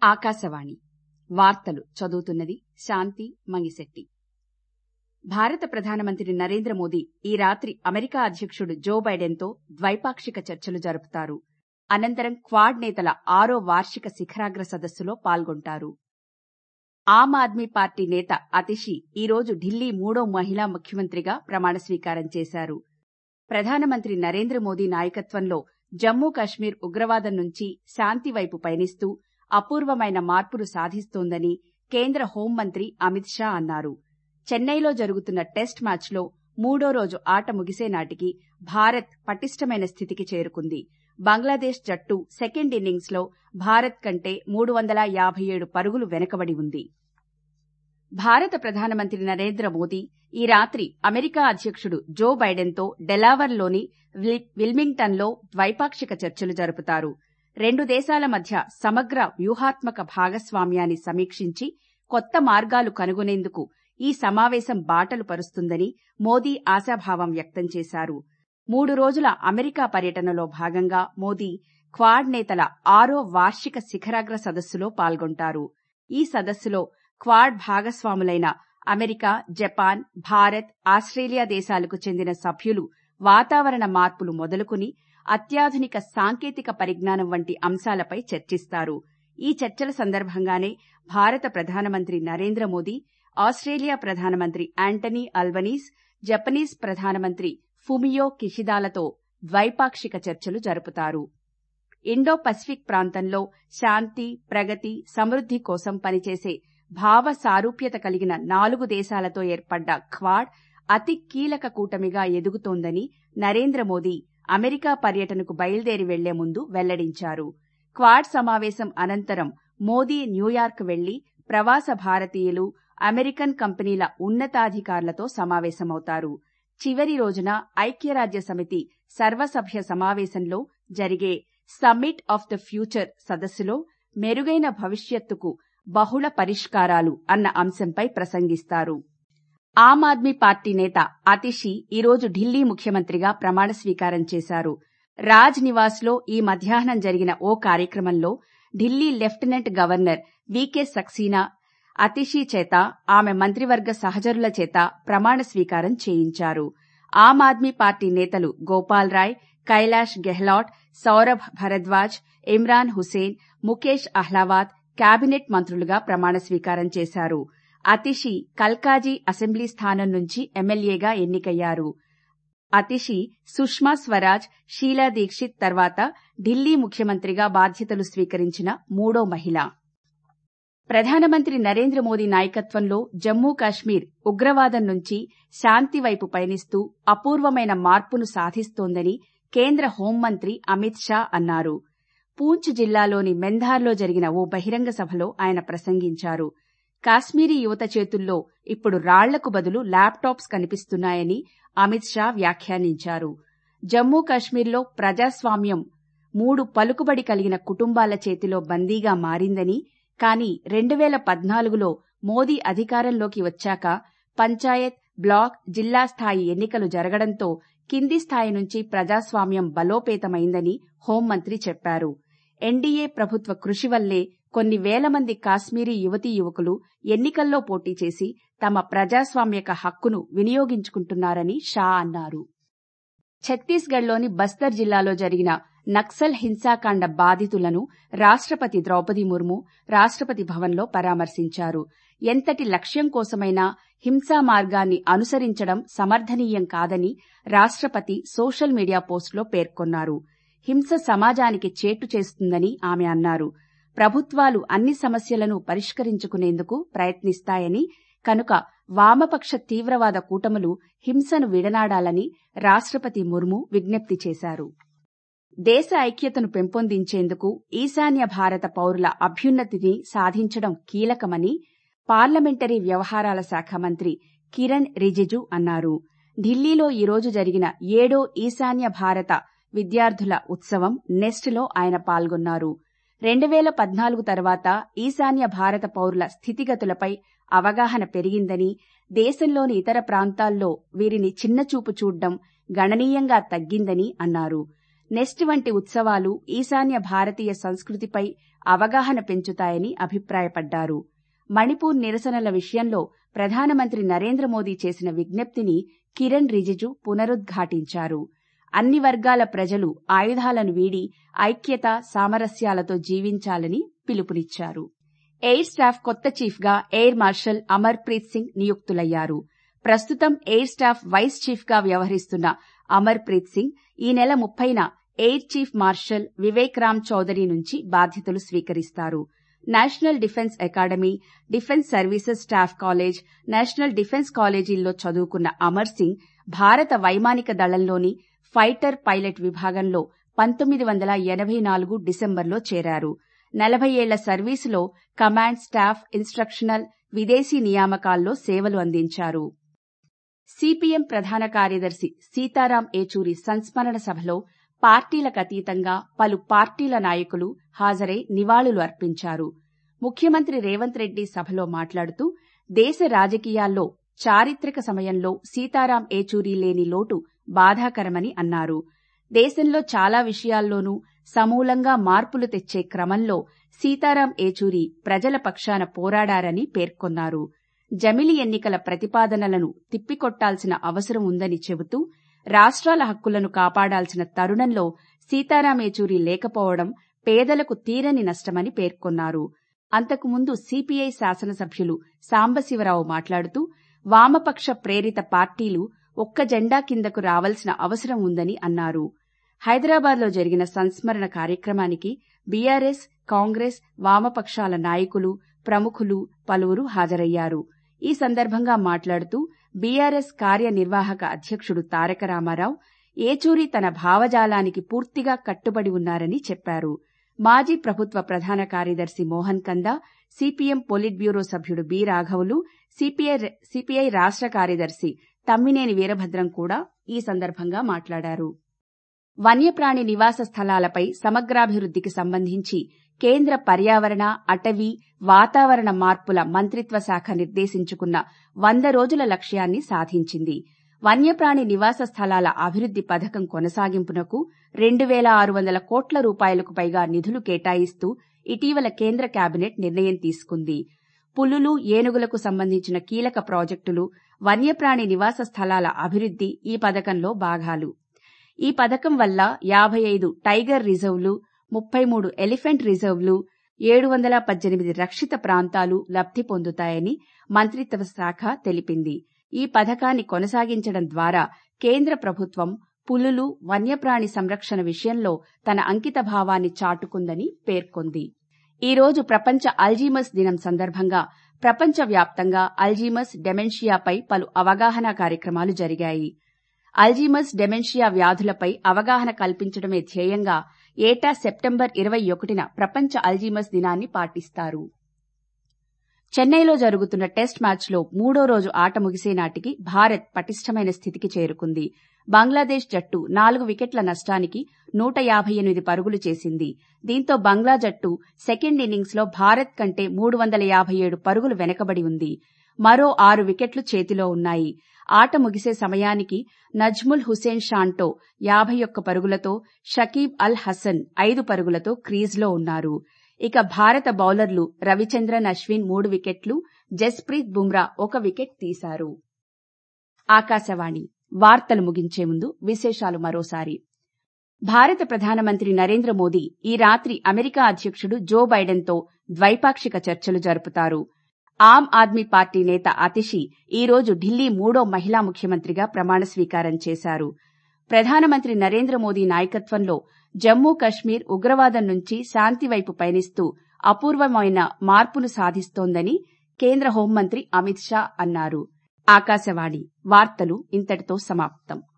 ఆకాశవాణి వార్తలు చదువుతున్నది శాంతి మంగిశెట్టి భారత ప్రధానమంత్రి నరేంద్ర మోదీ ఈ రాత్రి అమెరికా అధ్యకుడు జో బైడెన్తో ద్వైపాక్షిక చర్చలు జరుపుతారు అనంతరం క్వాడ్ నేతల ఆరో వార్షిక శిఖరాగ్ర సదస్సులో పాల్గొంటారు ఆమ్ ఆద్మీ పార్టీ నేత అతిషి ఈ రోజు ఢిల్లీ మూడో మహిళా ముఖ్యమంత్రిగా ప్రమాణ స్వీకారం చేశారు ప్రధానమంత్రి నరేంద్ర మోదీ నాయకత్వంలో జమ్మూ కశ్మీర్ ఉగ్రవాదం నుంచి శాంతి వైపు పయనిస్తూ అపూర్వమైన మార్పులు సాధిస్తోందని కేంద్ర హోంమంత్రి అమిత్ షా అన్నారు చెన్నైలో జరుగుతున్న టెస్ట్ మ్యాచ్లో మూడో రోజు ఆట ముగిసే నాటికి భారత్ పటిష్టమైన స్థితికి చేరుకుంది బంగ్లాదేశ్ జట్టు సెకండ్ ఇన్నింగ్స్లో భారత్ కంటే మూడు వందల యాభై ఏడు పరుగులు వెనుకబడి ఉంది భారత ప్రధానమంత్రి నరేంద్ర మోదీ ఈ రాత్రి అమెరికా అధ్యకుడు జో బైడెన్తో డెలావర్లోని విల్మింగ్టన్లో ద్వైపాక్షిక చర్చలు జరుపుతారు రెండు దేశాల మధ్య సమగ్ర వ్యూహాత్మక భాగస్వామ్యాన్ని సమీక్షించి కొత్త మార్గాలు కనుగొనేందుకు ఈ సమావేశం బాటలు పరుస్తుందని మోదీ ఆశాభావం వ్యక్తం చేశారు మూడు రోజుల అమెరికా పర్యటనలో భాగంగా మోదీ క్వాడ్ నేతల ఆరో వార్షిక శిఖరాగ్ర సదస్సులో పాల్గొంటారు ఈ సదస్సులో క్వాడ్ భాగస్వాములైన అమెరికా జపాన్ భారత్ ఆస్ట్రేలియా దేశాలకు చెందిన సభ్యులు వాతావరణ మార్పులు మొదలుకుని అత్యాధునిక సాంకేతిక పరిజ్ఞానం వంటి అంశాలపై చర్చిస్తారు ఈ చర్చల సందర్భంగానే భారత ప్రధానమంత్రి నరేంద్ర మోదీ ఆస్ట్రేలియా ప్రధానమంత్రి యాంటనీ అల్బనీస్ జపనీస్ ప్రధానమంత్రి ఫుమియో కిషిదాలతో ద్వైపాక్షిక చర్చలు జరుపుతారు ఇండో పసిఫిక్ ప్రాంతంలో శాంతి ప్రగతి సమృద్ది కోసం పనిచేసే భావ సారూప్యత కలిగిన నాలుగు దేశాలతో ఏర్పడ్డ క్వాడ్ అతి కీలక కూటమిగా ఎదుగుతోందని నరేంద్ర మోదీ అమెరికా పర్యటనకు బయలుదేరి వెళ్లే ముందు వెల్లడించారు క్వాడ్ సమావేశం అనంతరం మోదీ న్యూయార్క్ వెళ్లి ప్రవాస భారతీయులు అమెరికన్ కంపెనీల ఉన్నతాధికారులతో సమావేశమవుతారు చివరి రోజున ఐక్యరాజ్య సమితి సర్వసభ్య సమావేశంలో జరిగే సమ్మిట్ ఆఫ్ ద ఫ్యూచర్ సదస్సులో మెరుగైన భవిష్యత్తుకు బహుళ పరిష్కారాలు అన్న అంశంపై ప్రసంగిస్తారు ఆమ్ ఆద్మీ పార్టీ నేత అతిషి ఈరోజు ఢిల్లీ ముఖ్యమంత్రిగా ప్రమాణ స్వీకారం చేశారు రాజ్ నివాస్లో ఈ మధ్యాహ్నం జరిగిన ఓ కార్యక్రమంలో Delhi lieutenant governor V K Saxena Atishi చేత ఆమె మంత్రివర్గ సహచరుల చేత ప్రమాణ స్వీకారం చేయించారు ఆమ్ ఆద్మీ పార్టీ నేతలు గోపాల్ రాయ్ కైలాష్ గెహ్లాట్ సౌరభ్ భరద్వాజ్ ఇమ్రాన్ హుసేన్ ముఖేష్ అహ్లావాద్ కేబినెట్ మంత్రులుగా ప్రమాణ స్వీకారం చేశారు అతిషి కల్కాజీ అసెంబ్లీ స్థానం నుంచి ఎమ్మెల్యేగా ఎన్నికయ్యారు అతిషి సుష్మా స్వరాజ్ షీలా దీక్షిత్ తర్వాత ఢిల్లీ ముఖ్యమంత్రిగా బాధ్యతలు స్వీకరించిన మూడో మహిళ ప్రధానమంత్రి నరేంద్ర మోదీ నాయకత్వంలో జమ్మూ కాశ్మీర్ ఉగ్రవాదం నుంచి శాంతి వైపు పయనిస్తూ అపూర్వమైన మార్పును సాధిస్తోందని కేంద్ర హోంమంత్రి అమిత్ షా అన్నారు పూంచ్ జిల్లాలోని మెంధార్లో జరిగిన ఓ బహిరంగ సభలో ఆయన ప్రసంగించారు కాశ్మీరీ యువత చేతుల్లో ఇప్పుడు రాళ్లకు బదులు ల్యాప్టాప్స్ కనిపిస్తున్నాయని అమిత్ షా వ్యాఖ్యానించారు జమ్మూ కాశ్మీర్లో ప్రజాస్వామ్యం మూడు పలుకుబడి కలిగిన కుటుంబాల చేతిలో బందీగా మారిందని కానీ రెండు వేల పద్నాలుగులో మోదీ అధికారంలోకి వచ్చాక పంచాయత్ బ్లాక్ జిల్లా స్థాయి ఎన్నికలు జరగడంతో కింది స్థాయి నుంచి ప్రజాస్వామ్యం బలోపేతమైందని హోంమంత్రి చెప్పారు ఎన్డీఏ ప్రభుత్వ కృషి వల్లే కొన్ని వేల మంది కాశ్మీరీ యువతీ యువకులు ఎన్నికల్లో పోటీ చేసి తమ ప్రజాస్వామ్యక హక్కును వినియోగించుకుంటున్నారని షా అన్నారు ఛత్తీస్గఢ్లోని బస్తర్ జిల్లాలో జరిగిన నక్సల్ హింసాకాండ బాధితులను రాష్టపతి ద్రౌపది ముర్ము రాష్టపతి భవన్లో పరామర్శించారు ఎంతటి లక్ష్యం కోసమైనా హింసా మార్గాన్ని అనుసరించడం సమర్థనీయం కాదని రాష్టపతి సోషల్ మీడియా పోస్టులో పేర్కొన్నారు హింస సమాజానికి చేటు చేస్తుందని ఆమె అన్నారు ప్రభుత్వాలు అన్ని సమస్యలను పరిష్కరించుకునేందుకు ప్రయత్నిస్తాయని కనుక వామపక్ష తీవ్రవాద కూటములు హింసను విడనాడాలని రాష్టపతి ముర్ము విజ్ఞప్తి చేశారు దేశ ఐక్యతను పెంపొందించేందుకు ఈశాన్య భారత పౌరుల అభ్యున్నతిని సాధించడం కీలకమని పార్లమెంటరీ వ్యవహారాల శాఖ మంత్రి కిరణ్ రిజిజు అన్నారు ఢిల్లీలో ఈరోజు జరిగిన ఏడో ఈశాన్య భారత విద్యార్థుల ఉత్సవం నెస్ట్లో ఆయన పాల్గొన్నారు రెండు వేల పద్నాలుగు తర్వాత ఈశాన్య భారత పౌరుల స్థితిగతులపై అవగాహన పెరిగిందని దేశంలోని ఇతర ప్రాంతాల్లో వీరిని చిన్నచూపు చూడ్డం గణనీయంగా తగ్గిందని అన్నారు నెస్ట్ వంటి ఉత్సవాలు ఈశాన్య భారతీయ సంస్కృతిపై అవగాహన పెంచుతాయని అభిప్రాయపడ్డారు మణిపూర్ నిరసనల విషయంలో ప్రధానమంత్రి నరేంద్ర మోదీ చేసిన విజ్ఞప్తిని కిరణ్ రిజిజు పునరుద్ఘాటించారు అన్ని వర్గాల ప్రజలు ఆయుధాలను వీడి ఐక్యత సామరస్యాలతో జీవించాలని పిలుపునిచ్చారు ఎయిర్ స్టాఫ్ కొత్త చీఫ్గా ఎయిర్ మార్షల్ అమర్ప్రీత్ సింగ్ నియుక్తులయ్యారు ప్రస్తుతం ఎయిర్ స్టాఫ్ వైస్ చీఫ్గా వ్యవహరిస్తున్న అమర్ప్రీత్ సింగ్ ఈ నెల ముప్పైన air chief marshal Vivek Ram Chaudhari నుంచి బాధ్యతలు స్వీకరిస్తారు national defence academy defence services staff college national defence కాలేజీల్లో చదువుకున్న అమర్ సింగ్ భారత వైమానిక దళంలోని ఫైటర్ పైలట్ విభాగంలో పంతొమ్మిది వందల ఎనభై నాలుగు డిసెంబర్లో చేరారు నలభై ఏళ్ల సర్వీసులో కమాండ్ స్టాఫ్ ఇన్స్ట్రక్షనల్ విదేశీ నియామకాల్లో సేవలు అందించారు సిపిఎం ప్రధాన కార్యదర్శి సీతారాం ఏచూరి సంస్మరణ సభలో పార్టీలకు అతీతంగా పలు పార్టీల నాయకులు హాజరై నివాళులు అర్పించారు ముఖ్యమంత్రి రేవంత్ రెడ్డి సభలో మాట్లాడుతూ దేశ రాజకీయాల్లో చారిత్రక సమయంలో సీతారాం ఏచూరి లేని లోటు బాధాకరమని అన్నారు దేశంలో చాలా విషయాల్లోనూ సమూలంగా మార్పులు తెచ్చే క్రమంలో సీతారాం ఏచూరి ప్రజల పక్షాన పోరాడారని పేర్కొన్నారు జమిలి ఎన్నికల ప్రతిపాదనలను తిప్పికొట్టాల్సిన అవసరం ఉందని చెబుతూ రాష్ట్రాల హక్కులను కాపాడాల్సిన తరుణంలో సీతారాం ఏచూరి లేకపోవడం పేదలకు తీరని నష్టమని పేర్కొన్నారు అంతకుముందు సిపిఐ శాసనసభ్యులు సాంబశివరావు మాట్లాడుతూ వామపక్ష ప్రేరిత పార్టీలు ఒక్క జెండా కిందకు రావాల్సిన అవసరం ఉందని అన్నారు హైదరాబాద్లో జరిగిన సంస్మరణ కార్యక్రమానికి బీఆర్ఎస్ కాంగ్రెస్ వామపక్షాల నాయకులు ప్రముఖులు పలువురు హాజరయ్యారు ఈ సందర్భంగా మాట్లాడుతూ బీఆర్ఎస్ కార్యనిర్వాహక అధ్యక్షుడు తారక రామారావు ఏచూరి తన భావజాలానికి పూర్తిగా కట్టుబడి ఉన్నారని చెప్పారు మాజీ ప్రభుత్వ ప్రధాన కార్యదర్శి Mohan Kanda CPM politburo సభ్యుడు బి రాఘవులు సిపిఐ రాష్ట కార్యదర్శి తమ్మినేని వీరభద్రం కూడా ఈ సందర్భంగా మాట్లాడారు వన్యప్రాణి నివాస స్థలాలపై సమగ్రాభివృద్దికి సంబంధించి కేంద్ర పర్యావరణ అటవీ వాతావరణ మార్పుల మంత్రిత్వ శాఖ నిర్దేశించుకున్న వంద రోజుల లక్ష్యాన్ని సాధించింది వన్యప్రాణి నివాస స్థలాల అభివృద్ది పథకం కొనసాగింపునకు రెండు వేల ఆరు వందల కోట్ల రూపాయలకు పైగా నిధులు కేటాయిస్తూ ఇటీవల కేంద్ర కేబినెట్ నిర్ణయం తీసుకుంది పులులు ఏనుగులకు సంబంధించిన కీలక ప్రాజెక్టులు వన్యప్రాణి నివాస స్థలాల అభివృద్ది ఈ పథకంలో భాగాలు ఈ పథకం వల్ల యాభై ఐదు టైగర్ రిజర్వ్లు ముప్పై మూడు ఎలిఫెంట్ రిజర్వ్లు ఏడు వందల పద్దెనిమిది రక్షిత ప్రాంతాలు లబ్ది పొందుతాయని మంత్రిత్వ శాఖ తెలిపింది ఈ పథకాన్ని కొనసాగించడం ద్వారా కేంద్ర ప్రభుత్వం పులులు వన్యప్రాణి సంరక్షణ విషయంలో తన అంకిత భావాన్ని చాటుకుందని పేర్కొంది ఈ రోజు ప్రపంచ అల్జీమస్ దినం సందర్భంగా ప్రపంచవ్యాప్తంగా అల్జీమస్ డెమెన్షియాపై పలు అవగాహన కార్యక్రమాలు జరిగాయి అల్జీమస్ డెమెన్షియా వ్యాధులపై అవగాహన కల్పించడమే ధ్యేయంగా ఏటా సెప్టెంబర్ ఇరవై ఒకటిన ప్రపంచ అల్జీమస్ దినాన్ని పాటిస్తారు చెన్నైలో జరుగుతున్న టెస్ట్ మ్యాచ్లో మూడో రోజు ఆట ముగిసే నాటికి భారత్ పటిష్టమైన స్థితికి చేరుకుంది బంగ్లాదేశ్ జట్టు నాలుగు వికెట్ల నష్టానికి నూట యాభై ఎనిమిది పరుగులు చేసింది దీంతో బంగ్లా జట్టు సెకండ్ ఇన్నింగ్స్లో భారత్ కంటే మూడు వందల యాభై ఏడు పరుగులు వెనకబడి ఉంది మరో ఆరు వికెట్లు చేతిలో ఉన్నాయి ఆట ముగిసే సమయానికి నజ్ముల్ హుసేన్ షాంటో యాభై ఒక్క పరుగులతో షకీబ్ అల్ హసన్ ఐదు పరుగులతో క్రీజ్లో ఉన్నారు ఇక భారత బౌలర్లు రవిచంద్రన్ అశ్విన్ మూడు వికెట్లు జస్ప్రీత్ బుమ్రా ఒక వికెట్ తీశారు ఆకాశవాణి వార్తలు ముగించే ముందు విశేషాలు మరోసారి భారత ప్రధానమంత్రి నరేంద్ర మోదీ ఈ రాత్రి అమెరికా అధ్యక్షుడు జో బైడెన్తో ద్వైపాక్షిక చర్చలు జరుపుతారు ఆమ్ ఆద్మీ పార్టీ నేత అతిషి ఈ రోజు ఢిల్లీ మూడో మహిళా ముఖ్యమంత్రిగా ప్రమాణ స్వీకారం చేశారు ప్రధానమంత్రి నరేంద్ర మోదీ నాయకత్వంలో జమ్మూ కశ్మీర్ ఉగ్రవాదం నుంచి శాంతి వైపు పయనిస్తూ అపూర్వమైన మార్పులు సాధిస్తోందని కేంద్ర హోంమంత్రి అమిత్ షా అన్నారు ఆకాశవాణి వార్తలు ఇంతటితో సమాప్తం